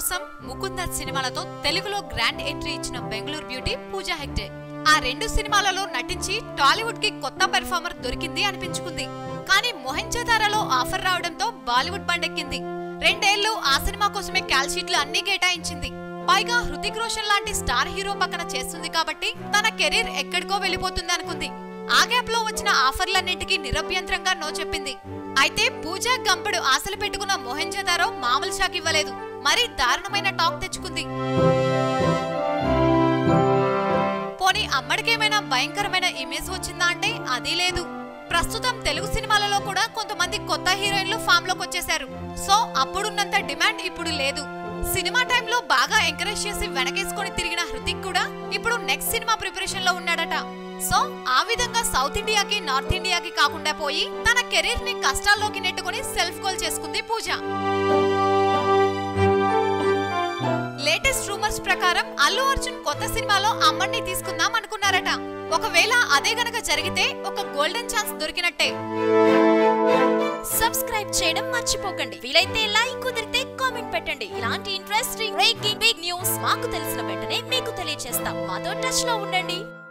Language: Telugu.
కోసం ముకుంద సినిమాలతో తెలుగులో గ్రాండ్ ఎంట్రీ ఇచ్చిన బెంగళూరు బ్యూటీ పూజా హెగ్డే ఆ రెండు సినిమాలలో నటించి టాలీవుడ్ కి కొత్త పెర్ఫార్మర్ దొరికింది అనిపించుకుంది కానీ మొహంజదారాలో ఆఫర్ రావడంతో బాలీవుడ్ బండెక్కింది రెండేళ్లు ఆ సినిమా కోసమే క్యాల్ షీట్లు అన్ని కేటాయించింది పైగా హృతిక్ రోషన్ లాంటి స్టార్ హీరో పక్కన చేస్తుంది కాబట్టి తన కెరీర్ ఎక్కడికో వెళ్ళిపోతుంది అనుకుంది ఆ గ్యాప్ లో వచ్చిన ఆఫర్లన్నింటికీ నిరభ్యంతరంగా నో చెప్పింది అయితే పూజా గంపుడు ఆశలు పెట్టుకున్న మొహంజదారో మామూలు షాక్ ఇవ్వలేదు మరీ దారుణమైన టాక్ తెచ్చుకుంది పోనీ అమ్మడికేమైనా భయంకరమైన ఇమేజ్ వచ్చిందా అంటే అది లేదు ప్రస్తుతం తెలుగు సినిమాలలో కూడా కొంతమంది కొత్త హీరోయిన్లు ఫామ్ లోకి వచ్చేశారు సో అప్పుడున్నంత డిమాండ్ ఇప్పుడు లేదు సినిమా టైంలో బాగా ఎంకరేజ్ చేసి వెనకేసుకొని తిరిగిన హృతిక్ కూడా ఇప్పుడు నెక్స్ట్ సినిమా ప్రిపరేషన్ లో ఉన్నాడట సో ఆ విధంగా సౌత్ ఇండియాకి నార్త్ ఇండియాకి కాకుండా పోయి తన కెరీర్ ని కష్టాల్లోకి నెట్టుకుని సెల్ఫ్ గోల్ చేసుకుంది పూజ లేటెస్ట్ రూమర్స్ ప్రకారం అల్లు అర్జున్ కొత్త సినిమాలో అమ్మడిని తీసుకుందాం అనుకున్నారట ఒకవేళ అదే గనక జరిగితే ఒక గోల్డెన్ ఛాన్స్ దొరికినట్టే సబ్స్క్రైబ్ చేయడం మర్చిపోకండి వీలైతే లైక్ కుదిరితే కామెంట్ పెట్టండి ఇలాంటి ఇంట్రెస్టింగ్ బ్రేకింగ్ బిగ్ న్యూస్ మాకు తెలిసిన వెంటనే మీకు తెలియజేస్తాం మాతో టచ్ లో ఉండండి